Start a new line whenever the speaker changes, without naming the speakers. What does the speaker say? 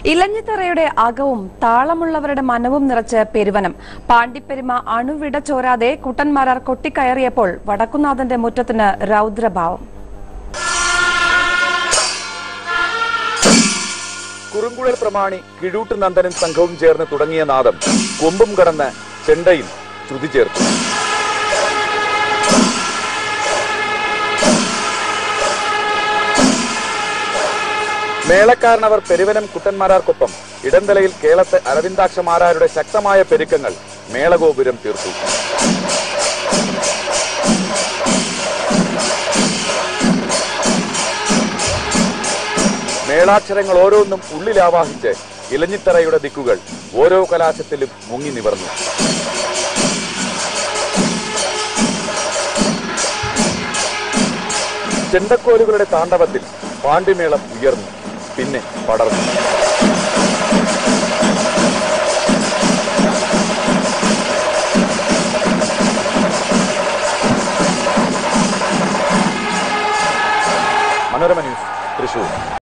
ഇലഞ്ഞിത്തറയുടെ അകവും താളമുള്ളവരുടെ മനവും നിറച്ച് പെരുവനം പാണ്ടിപ്പെരുമ അണുവിട ചോരാതെ കുട്ടന്മാരാർ കൊട്ടിക്കയറിയപ്പോൾ വടക്കുന്നാഥന്റെ മുറ്റത്തിന് രൗദ്രഭാവം
കുറുങ്കുഴൽ പ്രമാണി കിഴൂട്ട് നന്ദനും സംഘവും ചേർന്ന് തുടങ്ങിയ നാദം കൊമ്പും കടന്ന് ചെണ്ടയിൽ ശ്രുതി ചേർത്തു മേളക്കാരനവർ പെരുവനം കുട്ടന്മാരാർക്കൊപ്പം ഇടന്തലയിൽ കേളത്ത് അരവിന്ദാക്ഷമാരാരുടെ ശക്തമായ പെരുക്കങ്ങൾ മേളഗോപുരം തീർത്തു മേളാക്ഷരങ്ങൾ ഓരോന്നും ഉള്ളിലാവാഹിച്ച് ഇലഞ്ഞിത്തറയുടെ ദിക്കുകൾ ഓരോ കലാശത്തിലും മുങ്ങി നിവർന്നു ചെണ്ടക്കോലുകളുടെ താണ്ഡവത്തിൽ പാണ്ഡിമേളം ഉയർന്നു പിന്നെ പടർന്നു മനോരമ ന്യൂസ് തൃശൂർ